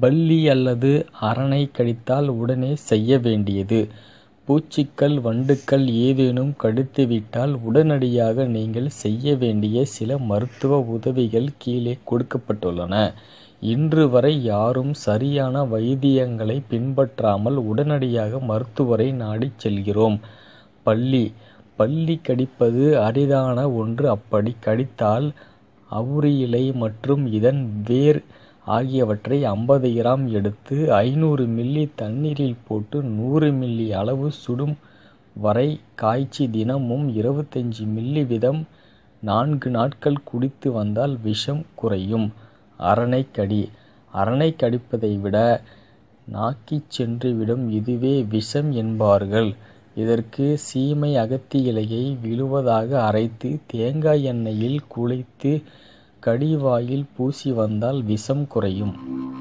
பல்லி அல்லது அரணை கடித்தால் உடனே செய்ய வேண்டியது பூச்சிகள் வண்டுகள் ஏதேனும் கடித்துவிட்டால் உடனடியாக நீங்கள் செய்ய வேண்டிய சில மருத்துவ உதவிகள் கீழே கொடுக்கப்பட்டுள்ளன இன்று வரை யாரும் சரியான வைத்தியங்களை பின்பற்றாமல் உடனடியாக மருத்துவரை நாடிச் செல்கிறோம் பல்லி பல்லி கடிப்பது அரிதான ஒன்று அப்படி கடித்தால் அவுரி இலை மற்றும் இதன் வேர் ஆகியவற்றை ஐம்பது கிராம் எடுத்து ஐநூறு மில்லி தண்ணீரில் போட்டு நூறு மில்லி அளவு சுடும் வரை காய்ச்சி தினமும் இருபத்தஞ்சி மில்லி வீதம் நான்கு நாட்கள் குடித்து வந்தால் விஷம் குறையும் அரணைக்கடி அரணை கடிப்பதை விட நாக்கிச் சென்றுவிடும் இதுவே விஷம் என்பார்கள் இதற்கு சீமை அகத்தி இலையை விழுவதாக அரைத்து தேங்காய் எண்ணெயில் குழைத்து கடிவாயில் பூசி வந்தால் விஷம் குறையும்